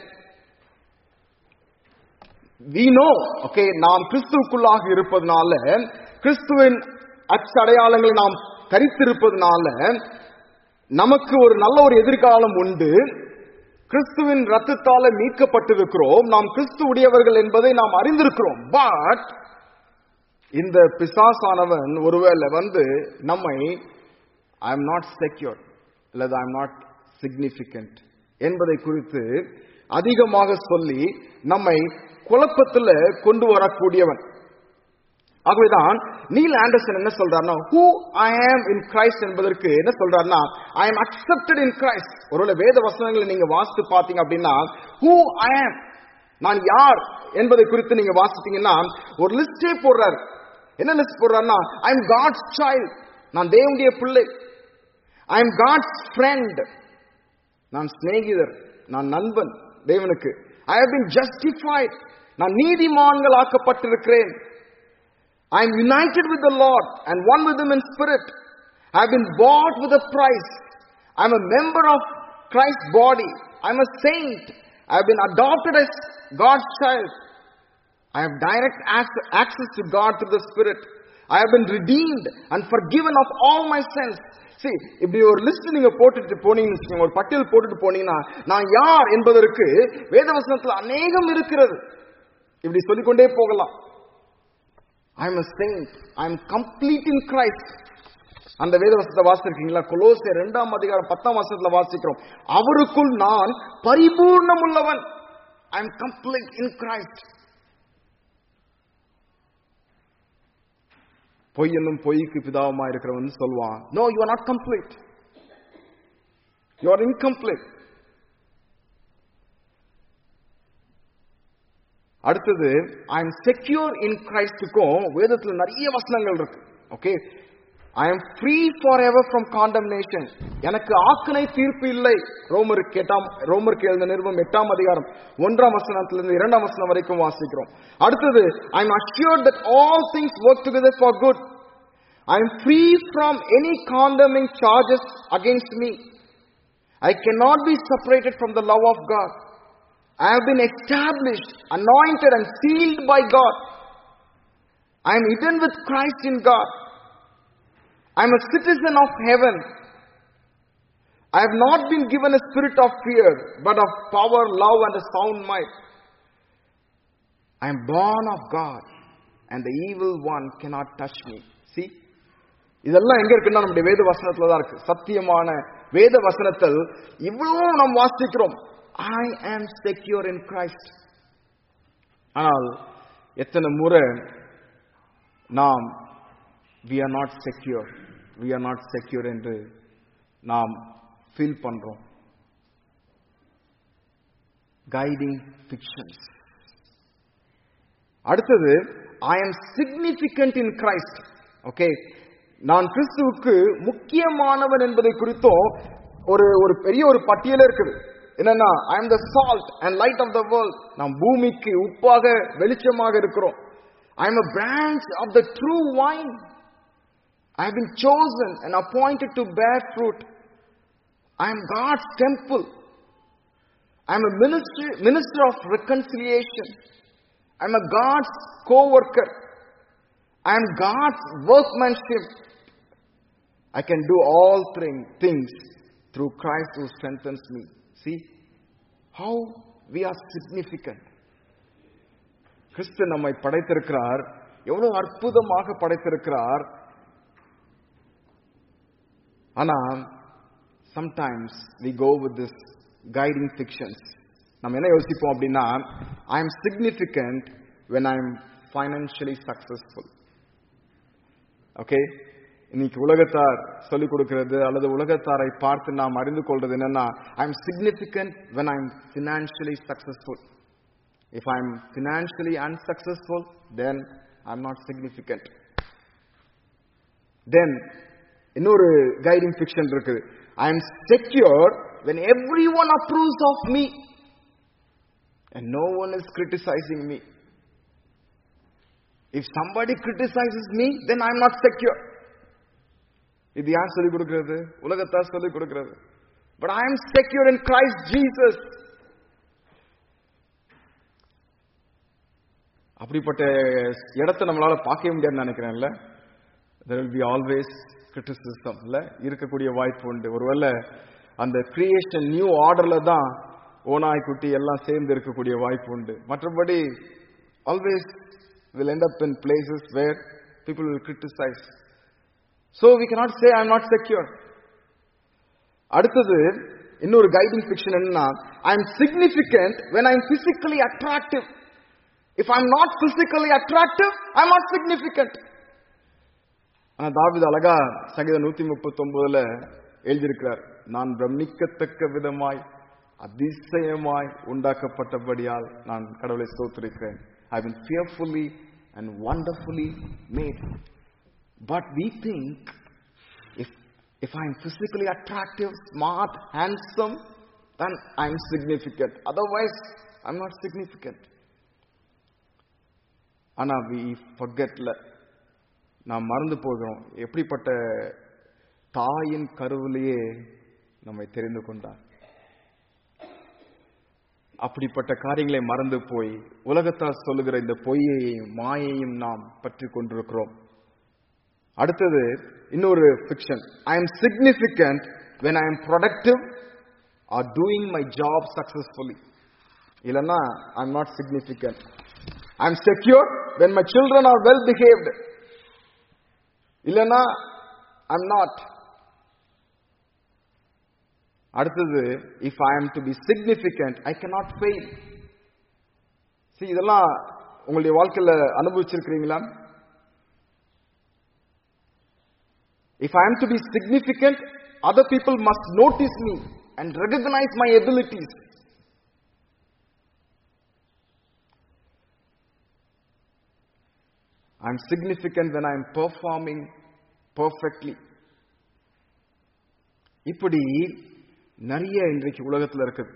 we know okay நாம் கிறிஸ்துவுக்குள்ளாக இருப்பதனால கிறிஸ்துவின் அச்சடையாளங்களை நாம் தரித்திருப்பதனால நமக்கு ஒரு நல்ல ஒரு எதிர்காலம் உண்டு கிறிஸ்துவின் ரத்தத்தால மீட்கப்பட்டிருக்கிறோம் நாம் கிறிஸ்து உடையவர்கள் என்பதை நாம் அறிந்திருக்கிறோம் பட் இந்த பிசாசானவன் ஒருவேளை வந்து நம்மை ஐ எம் நாட் செக்யூர் அல்லது ஐ எம் நாட் சிக்னிபிகண்ட் என்பதை குறித்து அதிகமாக சொல்லி நம்மை குழப்பத்துல கொண்டு வரக்கூடியவன் ஆகவேதான் நீல் ஆண்டர்சன் என்ன சொல்றாருன்னா ஹூ ஐ ஆம் இன் கிரைஸ்ட் என்பதற்கு என்ன சொல்றாருன்னா ஐ ஆம் அக்செப்டட் இன் கிரைஸ்ட் ஒருவேளை வேத வசனங்களை நீங்க வாசித்து பார்த்தீங்க அப்படின்னா ஹூ ஐ ஆம் நான் யார் என்பதை குறித்து நீங்க வாசித்தீங்கன்னா ஒரு லிஸ்டே போடுறாரு என்ன லிஸ்ட் போடுறாருன்னா ஐ எம் காட்ஸ் சைல்ட் நான் தேவனுடைய பிள்ளை ஐ எம் காட்ஸ் ஃப்ரெண்ட் நான் சிநேகிதர் நான் நண்பன் தேவனுக்கு ஐ ஹவ் பின் ஜஸ்டிஃபைட் நான் நீதிமான்கள் ஆக்கப்பட்டிருக்கிறேன் I am united with the Lord and one with Him in spirit. I have been bought with a price. I am a member of Christ's body. I am a saint. I have been adopted as God's child. I have direct ac- access to God through the Spirit. I have been redeemed and forgiven of all my sins. See, இப்படி ஒரு list நீங்க போட்டுட்டு போனீங்கன்னு வச்சுக்கோங்க, ஒரு பட்டியல் போட்டுட்டு போனீங்கன்னா நான் யார் என்பதற்கு வேதவசனத்துல அநேகம் இருக்கிறது இப்படி சொல்லிக்கொண்டே போகலாம் I am saint I am complete in Christ அந்த வேதவசத்தை வாசிச்சிருக்கீங்களா கொலோசியர் இரண்டாம் அதிகாரம் பத்தாம் வருஷத்துல வாசிக்கிறோம் அவருக்குள் நான் பரிபூர்ணம் உள்ளவன் I am complete in Christ பொய் என்னும் பொய்க்கு பிதாவுமா இருக்கிறவன் சொல்வான் no you are not complete you are incomplete அடுத்தது ஐ எம் செக்யூர் இன் கிரைஸ்டுக்கும் வேதத்துல நிறைய வசனங்கள் இருக்கு okay I am free forever from condemnation எனக்கு ஆக்கனை தீர்ப்பு இல்லை ரோமருக்கு எட்டாம் ரோமருக்கு எழுந்த நிறுவம் எட்டாம் அதிகாரம் ஒன்றாம் வசனத்திலிருந்து இரண்டாம் வசனம் வரைக்கும் வாசிக்கிறோம் அடுத்தது I am assured that all things work together for good I am free from any condemning charges against me I can not be separated from the love of God I have been established, anointed, and sealed by God. I am hidden with Christ in God. I am a citizen of heaven. I have not been given a spirit of fear, but of power, love, and a sound mind. I am born of God, and the evil one cannot touch me. See? இதெல்லாம் எங்க இருக்குன்னா நம்முடைய வேத வசனத்துல தான் இருக்கு சத்தியமான வேத வசனத்தில் இவ்வளவு நாம் வாசிக்கிறோம் ஐ ஆம் செக்யூர் இன் கிரைஸ்ட் ஆனால் எத்தனை முறை நாம் we are not secure we are not secure என்று நாம் ஃபீல் பண்றோம் கைடிங் பிக்ஷன்ஸ் அடுத்தது ஐ ஆம் சிக்னிபிகண்ட் இன் கிரைஸ்ட் ஓகே நான் கிறிஸ்துவுக்கு முக்கியமானவன் என்பதை குறித்தும் ஒரு ஒரு பெரிய ஒரு பட்டியலே இருக்குது என்னன்னா I am the salt and light of the world நாம் பூமிக்கு உப்பாக வெளிச்சமாக இருக்கிறோம் I am a branch of the true vine I have been chosen and appointed to bear fruit I am God's temple I am a minister minister of reconciliation I am a God's coworker I am God's workmanship I can do all things through Christ who strengthens me See how we are significant. கிறிஸ்து நம்மை படைத்திருக்கிறார் எவ்வளவு அற்புதமாக படைத்திருக்கிறார் ஆனா sometimes we go with this guiding fictions நம்ம என்ன யோசிப்போம் அப்படின்னா I am significant when I am financially successful okay இன்னைக்கு உலகத்தார் சொல்லிக் கொடுக்கிறது அல்லது உலகத்தாரை பார்த்து நாம் அறிந்து கொள்றது என்னன்னா I am significant when I am financially successful if I am financially unsuccessful then I am not significant then இன்னொரு கைடிங் ஃபிக்ஷன் இருக்குது I am secure when everyone approves of me and no one is criticizing me. If somebody criticizes me, then I'm not secure. இது யார் சொல்லிக் கொடுக்கிறது உலகத்தார் சொல்லிக் கொடுக்கிறது but I am secure in Christ Jesus அப்படிப்பட்ட இடத்தை நம்மளால பார்க்கவே முடியாதுன்னு நினைக்கிறேன்ல there will be always criticism இல்ல இருக்கக்கூடிய வாய்ப்பு உண்டு ஒருவேளை அந்த கிரியேஷன் நியூ ஆர்டர்ல தான் ஓனாய் குட்டி எல்லாம் சேர்ந்து இருக்கக்கூடிய வாய்ப்பு உண்டு மற்றபடி always will end up in places where people will criticize so we cannot say i'm not secure அடுத்தது இன்னொரு கைடிங் ஃபிக்ஷன் என்னன்னா I am significant when I am physically attractive if I am not physically attractive I am not significant ஆனா தாவித அழகா சங்கீதம் நூத்தி முப்பத்தி ஒன்பதுல எழுதியிருக்கிறார் நான் பிரமிக்கத்தக்க விதமாய் அதிசயமாய் உண்டாக்கப்பட்டபடியால் நான் கடவுளை ஸ்தோத்திருக்கிறேன் I been fearfully and wonderfully made but we think if if I'm physically attractive, smart, handsome, then I'm significant. Otherwise, I'm not significant. ஆனா வி ஃபர்கெட்ல நாம் மறந்து போகிறோம் எப்படிப்பட்ட தாயின் கருவிலேயே நம்மை தெரிந்து கொண்டார் அப்படிப்பட்ட காரியங்களை மறந்து போய் உலகத்தார் சொல்லுகிற இந்த பொய்யையும் மாயையும் நாம் பற்றி கொண்டிருக்கிறோம் அடுத்தது இன்னொரு fiction I am significant when I am productive or doing my job successfully இல்லைன்னா I am not significant I am secure when my children are well behaved இல்லைன்னா ஐ எம் நாட் அடுத்தது if I am to be significant I cannot fail see இதெல்லாம் உங்களுடைய வாழ்க்கையில அனுபவிச்சிருக்கிறீங்களா If I am to be significant, other people must notice me and recognize my abilities. I am significant when I am performing perfectly. இப்படி நிறைய இன்றைக்கு உலகத்தில் இருக்குது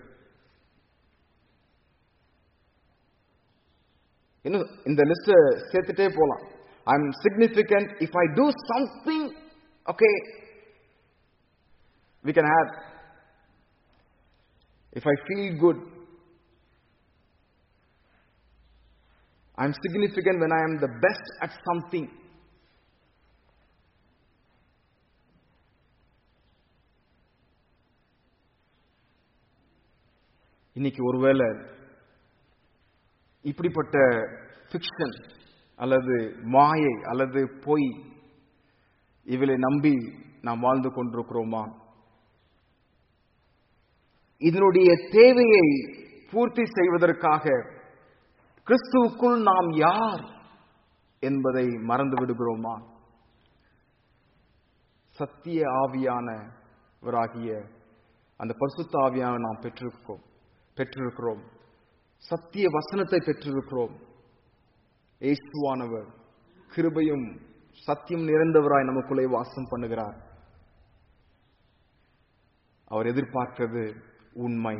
இன்னும் இந்த லிஸ்ட் சேர்த்துட்டே போலாம் I am significant if I do something okay, we can have. If I feel good, I'm significant when I am the best at something. இன்னைக்கு ஒருவேளை இப்படிப்பட்ட ஃபிக்ஷன் அல்லது மாயை அல்லது பொய் இவளை நம்பி நாம் வாழ்ந்து கொண்டிருக்கிறோமா இதனுடைய தேவையை பூர்த்தி செய்வதற்காக கிறிஸ்துவுக்குள் நாம் யார் என்பதை மறந்து விடுகிறோமா சத்திய ஆவியானவராகிய அந்த பரிசுத்த ஆவியான நாம் பெற்றிருக்கிறோம் பெற்றிருக்கிறோம் சத்திய வசனத்தை பெற்றிருக்கிறோம் இயேசுவானவர் கிருபையும் சத்தியம் நிறைந்தவராய் நமக்குள்ளே வாசம் பண்ணுகிறார் அவர் எதிர்பார்க்கிறது உண்மை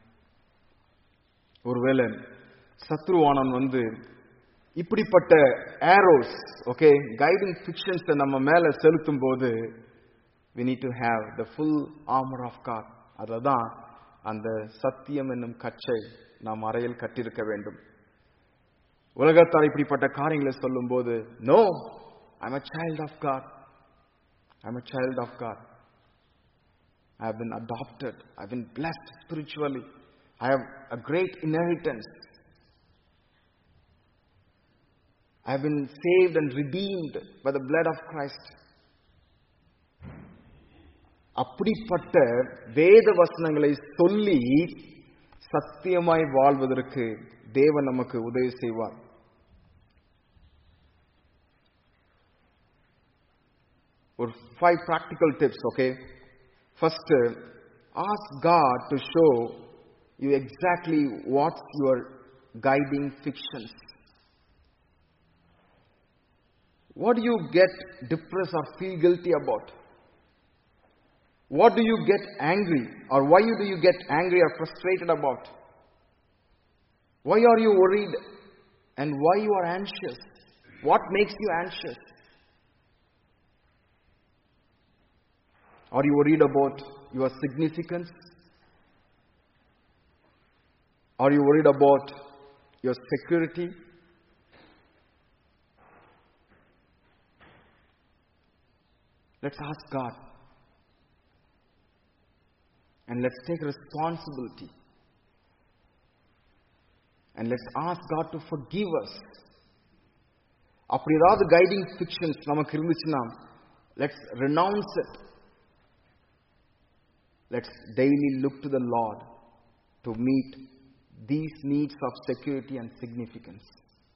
ஒருவேளை சத்ருவானன் வந்து இப்படிப்பட்ட ஏரோஸ் ஓகே கைடிங் ஃபிக்ஷன்ஸ் நம்ம மேல செலுத்தும் போது we need to have the full armour of God அததான் அந்த சத்தியம் என்னும் கச்சை நாம் அறையில் கட்டிருக்க வேண்டும் உலகத்தார் இப்படிப்பட்ட காரியங்களை சொல்லும் போது no I'm a child of God. I'm a child of God. I have been adopted. I've been blessed spiritually. I have a great inheritance. I have been saved and redeemed by the blood of Christ. அப்படிப்பட்ட வேத வசனங்களை சொல்லி சத்தியமாய் வாழ்வதற்கு தேவன் நமக்கு உதவி செய்வார் or five practical tips, okay? First, uh, ask God to show you exactly what's your guiding fictions. What do you get depressed or feel guilty about? What do you get angry or why do you get angry or frustrated about? Why are you worried and why you are anxious? What makes you anxious? Are you worried about your significance? Are you worried about your security? Let's ask God. And let's take responsibility. And let's ask God to forgive us. அப்படி ஏதாவது guiding fictions நமக்கு இருந்துச்சுன்னா let's renounce it let's daily look to the Lord to meet these needs of security and significance.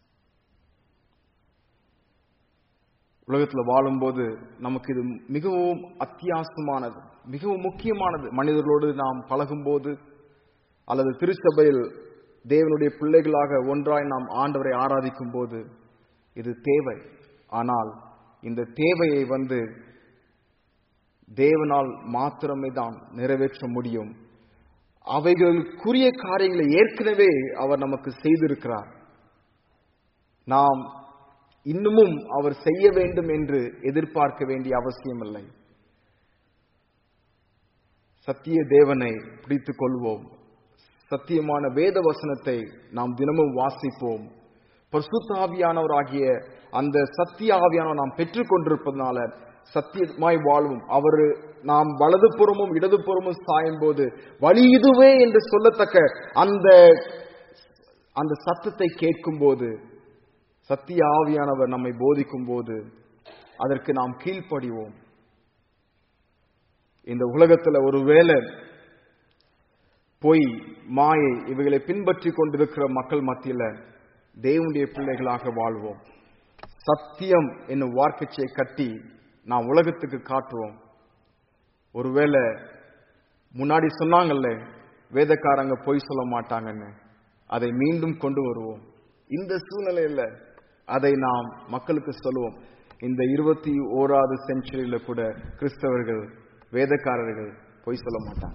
உலகத்தில் வாழும்போது நமக்கு இது மிகவும் அத்தியாவசியமானது மிகவும் முக்கியமானது மனிதர்களோடு நாம் பழகும்போது அல்லது திருச்சபையில் தேவனுடைய பிள்ளைகளாக ஒன்றாய் நாம் ஆண்டவரை ஆராதிக்கும் போது இது தேவை ஆனால் இந்த தேவையை வந்து தேவனால் மாத்திரமே தான் நிறைவேற்ற முடியும் அவைகளுக்குரிய காரியங்களை ஏற்கனவே அவர் நமக்கு செய்திருக்கிறார் நாம் இன்னமும் அவர் செய்ய வேண்டும் என்று எதிர்பார்க்க வேண்டிய அவசியமில்லை சத்திய தேவனை பிடித்துக் கொள்வோம் சத்தியமான வேத வசனத்தை நாம் தினமும் வாசிப்போம் பரிசுத்தாவியானவராகிய அந்த சத்திய ஆவியானவர் நாம் பெற்றுக் கொண்டிருப்பதனால சத்தியமாய் வாழ்வும் அவர் நாம் வலதுபுறமும் இடதுபுறமும் சாயும் போது வழி இதுவே என்று சொல்லத்தக்க அந்த அந்த சத்தத்தை கேட்கும் போது சத்திய ஆவியானவர் நம்மை போதிக்கும் போது அதற்கு நாம் கீழ்ப்படிவோம் இந்த உலகத்துல ஒருவேளை பொய் மாயை இவைகளை பின்பற்றி கொண்டிருக்கிற மக்கள் மத்தியில தேவனுடைய பிள்ளைகளாக வாழ்வோம் சத்தியம் என்னும் வார்க்கச்சை கட்டி நாம் உலகத்துக்கு காட்டுவோம் ஒருவேளை முன்னாடி சொன்னாங்கல்ல வேதக்காரங்க பொய் சொல்ல மாட்டாங்கன்னு அதை மீண்டும் கொண்டு வருவோம் இந்த சூழ்நிலையில அதை நாம் மக்களுக்கு சொல்லுவோம் இந்த இருபத்தி ஓராவது செஞ்சுரியில கூட கிறிஸ்தவர்கள் வேதக்காரர்கள் பொய் சொல்ல மாட்டாங்க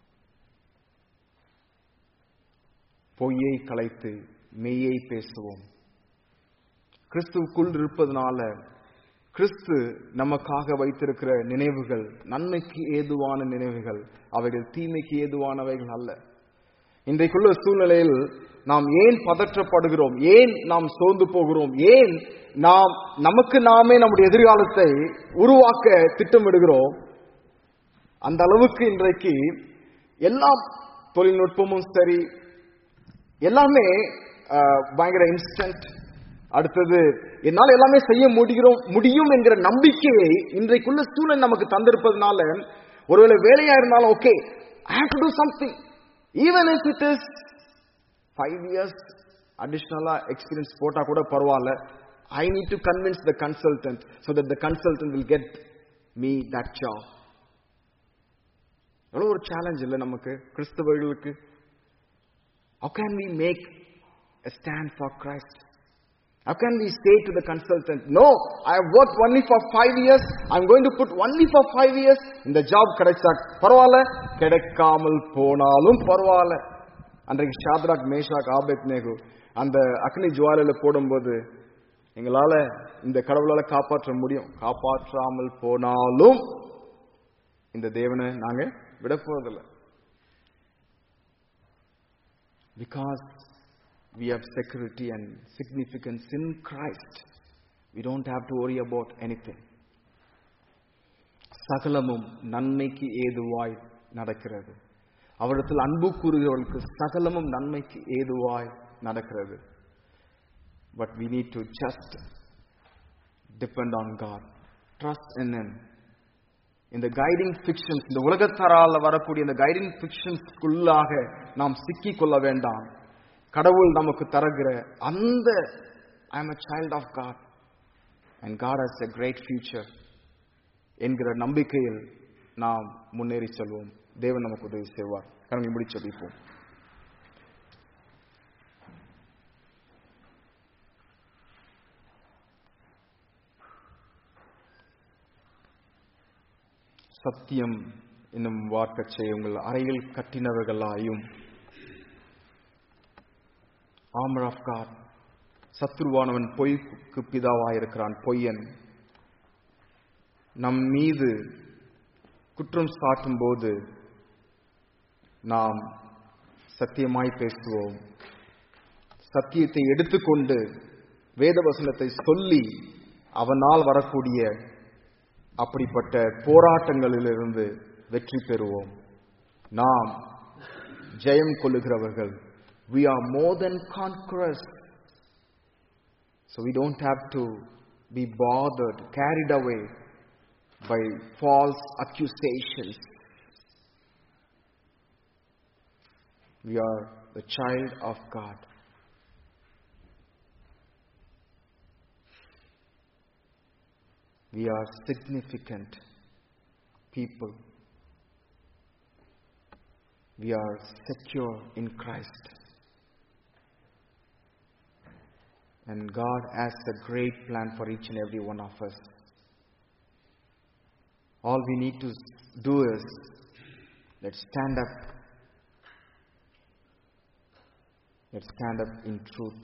பொய்யை கலைத்து மெய்யை பேசுவோம் கிறிஸ்துவுக்குள் இருப்பதனால கிறிஸ்து நமக்காக வைத்திருக்கிற நினைவுகள் நன்மைக்கு ஏதுவான நினைவுகள் அவைகள் தீமைக்கு ஏதுவானவைகள் அல்ல இன்றைக்குள்ள சூழ்நிலையில் நாம் ஏன் பதற்றப்படுகிறோம் ஏன் நாம் சோர்ந்து போகிறோம் ஏன் நாம் நமக்கு நாமே நம்முடைய எதிர்காலத்தை உருவாக்க திட்டமிடுகிறோம் அந்த அளவுக்கு இன்றைக்கு எல்லா தொழில்நுட்பமும் சரி எல்லாமே பயங்கர இன்ஸ்டன்ட் அடுத்தது என்னால் எல்லாமே செய்ய முடிகிறோம் முடியும் என்கிற நம்பிக்கையை இன்றைக்குள்ள சூழல் நமக்கு தந்திருப்பதனால ஒருவேளை வேலையா இருந்தாலும் okay I have to do something even if it is five years அடிஷ்னலா எக்ஸ்பீரியன்ஸ் போட்டா கூட பரவாயில்ல I need to convince the consultant so that the consultant will get me that job எவ்வளவு ஒரு சேலஞ்ச் இல்லை நமக்கு கிறிஸ்தவர்களுக்கு How can we make a stand for Christ? How can we say to the consultant, no, I have worked only for five years, I'm going to put only for five years, இந்த job கிடைச்சா பரவாயில்ல கிடைக்காமல் போனாலும் பரவாயில்ல அன்றைக்கு Shadrach Meshach ஆபேத் நேகு அந்த அக்னி ஜுவாலையில போடும்போது எங்களால இந்த கடவுளால காப்பாற்ற முடியும் காப்பாற்றாமல் போனாலும் இந்த தேவனை நாங்க விட போறதில்லை because we have security and significance in Christ. We don't have to worry about anything. சகலமும் நன்மைக்கு ஏதுவாய் நடக்கிறது அவரிடத்தில் அன்பு கூறுகிறவர்களுக்கு சகலமும் நன்மைக்கு ஏதுவாய் நடக்கிறது but we need to just depend on God trust in Him இந்த கைடிங் ஃபிக்ஷன்ஸ் இந்த உலகத்தரால வரக்கூடிய இந்த கைடிங் ஃபிக்ஷன்ஸ்க்குள்ளாக நாம் சிக்கிக் கொள்ள வேண்டாம் கடவுள் நமக்கு தருகிற அந்த I am a child of God and God has a great future என்கிற நம்பிக்கையில் நாம் முன்னேறி செல்வோம் தேவன் நமக்கு உதவி செய்வார் கரங்களை முடிச்சு வைப்போம் சத்தியம் என்னும் வார்க்கச்சை உங்கள் அறையில் கட்டினவர்களாயும் ஆமர் ஆஃப் காட் சத்ருவானவன் பொய்க்கு பிதாவாயிருக்கிறான் பொய்யன் நம் மீது குற்றம் சாட்டும் போது நாம் சத்தியமாய் பேசுவோம் சத்தியத்தை எடுத்துக்கொண்டு வேதவசனத்தை சொல்லி அவனால் வரக்கூடிய அப்படிப்பட்ட போராட்டங்களிலிருந்து வெற்றி பெறுவோம் நாம் ஜெயம் கொள்ளுகிறவர்கள் we are more than conquerors so we don't have to be bothered carried away by false accusations we are the child of god we are significant people we are secure in Christ. And God has a great plan for each and every one of us. All we need to do is let's stand up. Let's stand up in truth.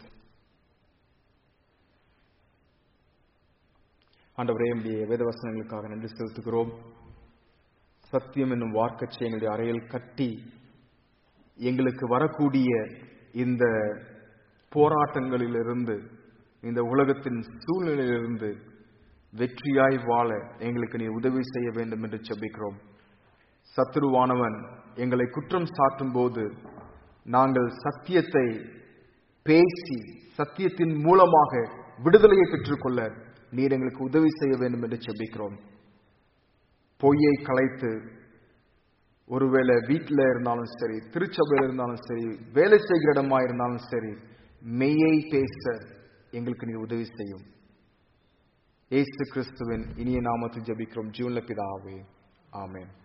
ஆண்டவரே உடைய வேதவசனங்களுக்காக நன்றி செலுத்துகிறோம் சத்தியம் என்னும் வார்க்கச்சை எங்களுடைய அறையில் கட்டி எங்களுக்கு வரக்கூடிய இந்த போராட்டங்களிலிருந்து இந்த உலகத்தின் சூழ்நிலையிலிருந்து வெற்றியாய் வாழ எங்களுக்கு நீ உதவி செய்ய வேண்டும் என்று செபிக்கிறோம் சத்துருவானவன் எங்களை குற்றம் சாட்டும் போது நாங்கள் சத்தியத்தை பேசி சத்தியத்தின் மூலமாக விடுதலையை பெற்றுக்கொள்ள நீர் எங்களுக்கு உதவி செய்ய வேண்டும் என்று செபிக்கிறோம் பொய்யை கலைத்து ஒருவேளை வீட்டில் இருந்தாலும் சரி திருச்சபையில் இருந்தாலும் சரி வேலை செய்கிற இடமா இருந்தாலும் சரி மெய்யை பேச எங்களுக்கு நீ உதவி செய்யும் ஏசு கிறிஸ்துவின் இனிய நாமத்தில் ஜபிக்கிறோம் ஜீவன்ல பிதாவே ஆமேன்